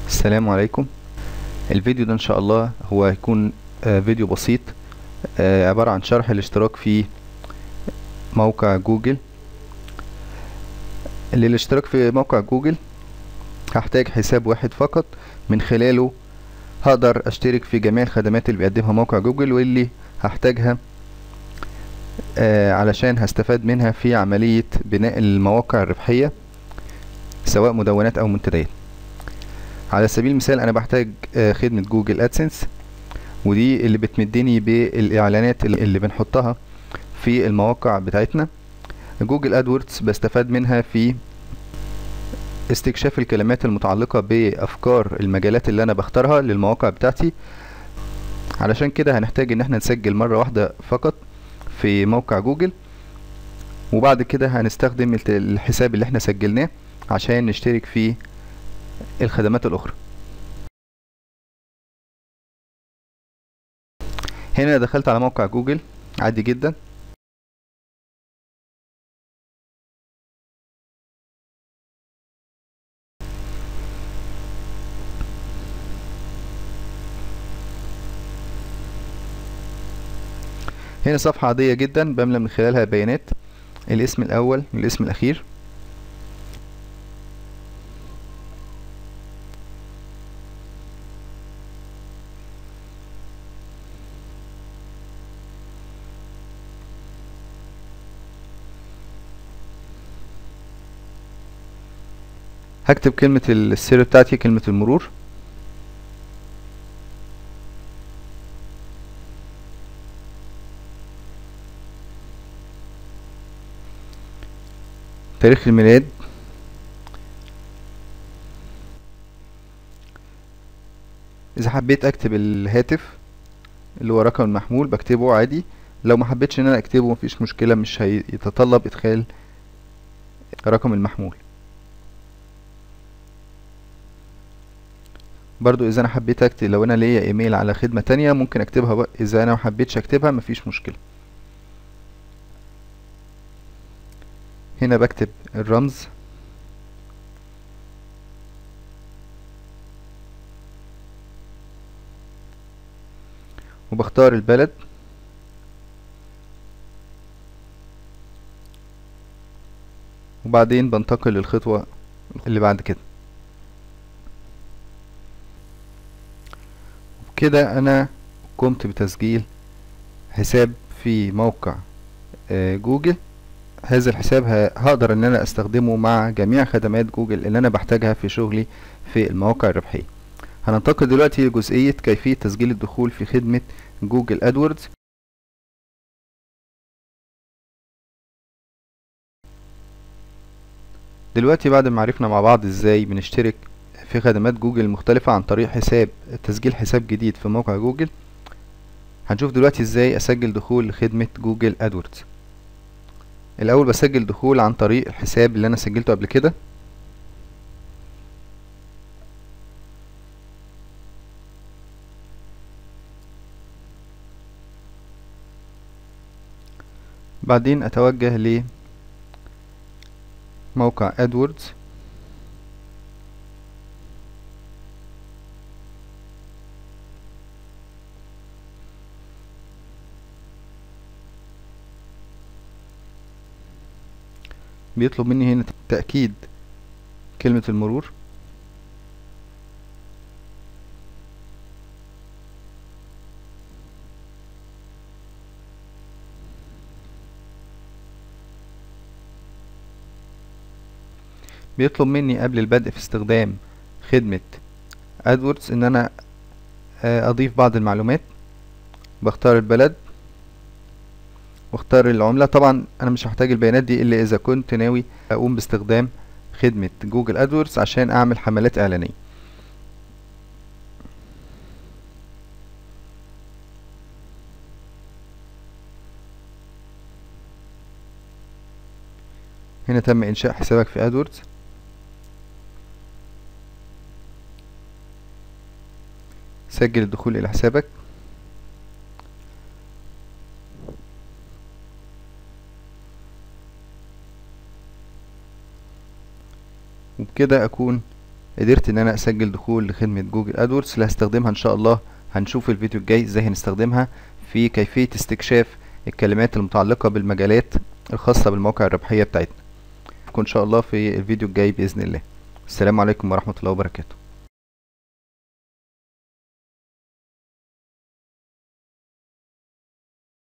السلام عليكم الفيديو ده ان شاء الله هو هيكون آه، فيديو بسيط آه، عبارة عن شرح الاشتراك في موقع جوجل للاشتراك في موقع جوجل هحتاج حساب واحد فقط من خلاله هقدر اشترك في جميع الخدمات اللي بيقدمها موقع جوجل واللي هحتاجها آه، علشان هستفاد منها في عملية بناء المواقع الربحية سواء مدونات او منتديات على سبيل المثال انا بحتاج آه، خدمة جوجل ادسنس ودي اللي بتمدني بالاعلانات اللي اللي بنحطها في المواقع بتاعتنا جوجل ادوردز بستفاد منها في استكشاف الكلمات المتعلقة بافكار المجالات اللي انا بختارها للمواقع بتاعتي علشان كده هنحتاج ان احنا نسجل مرة واحدة فقط في موقع جوجل وبعد كده هنستخدم الت- الحساب اللي احنا سجلناه عشان نشترك في الخدمات الأخرى هنا دخلت على موقع جوجل عادي جدا هنا صفحة عادية جدا بملى من خلالها بيانات الاسم الأول والاسم الأخير هكتب كلمة السر بتاعتي كلمة المرور تاريخ الميلاد إذا حبيت أكتب الهاتف اللي هو رقم المحمول بكتبه عادي لو ما حبيتش إن أنا أكتبه مفيش مشكلة مش هيتطلب إدخال رقم المحمول برضو اذا انا حبيت اكتب لو انا ليا ايميل على خدمة تانية ممكن اكتبها بقى اذا انا محبيتش اكتبها مفيش مشكلة هنا بكتب الرمز وبختار البلد وبعدين بنتقل للخطوة اللي بعد كده كده انا قمت بتسجيل حساب في موقع آه، جوجل هذا الحساب ه- هقدر ان انا استخدمه مع جميع خدمات جوجل اللي انا بحتاجها في شغلي في المواقع الربحية هننتقل دلوقتي لجزئية كيفية تسجيل الدخول في خدمة جوجل ادوردز دلوقتي بعد ما عرفنا مع بعض ازاي بنشترك في خدمات جوجل المختلفة عن طريق حساب تسجيل حساب جديد في موقع جوجل هنشوف دلوقتي ازاي اسجل دخول لخدمة جوجل ادوردز الاول بسجل دخول عن طريق الحساب اللي انا سجلته قبل كده بعدين اتوجه لموقع ادوردز بيطلب مني هنا تأكيد كلمة المرور بيطلب مني قبل البدء في استخدام خدمة ادوردز ان انا آه، اضيف بعض المعلومات بختار البلد واختار العملة طبعا انا مش هحتاج البيانات دي الا اذا كنت ناوي اقوم باستخدام خدمة جوجل ادوردز عشان اعمل حملات اعلانية هنا تم انشاء حسابك في ادوردز سجل الدخول الى حسابك وبكده اكون قدرت ان انا اسجل دخول لخدمة جوجل ادورس اللي هستخدمها ان شاء الله هنشوف الفيديو الجاي ازاي هنستخدمها في كيفية استكشاف الكلمات المتعلقة بالمجالات الخاصة بالمواقع الربحية بتاعتنا ان شاء الله في الفيديو الجاي بإذن الله السلام عليكم ورحمة الله وبركاته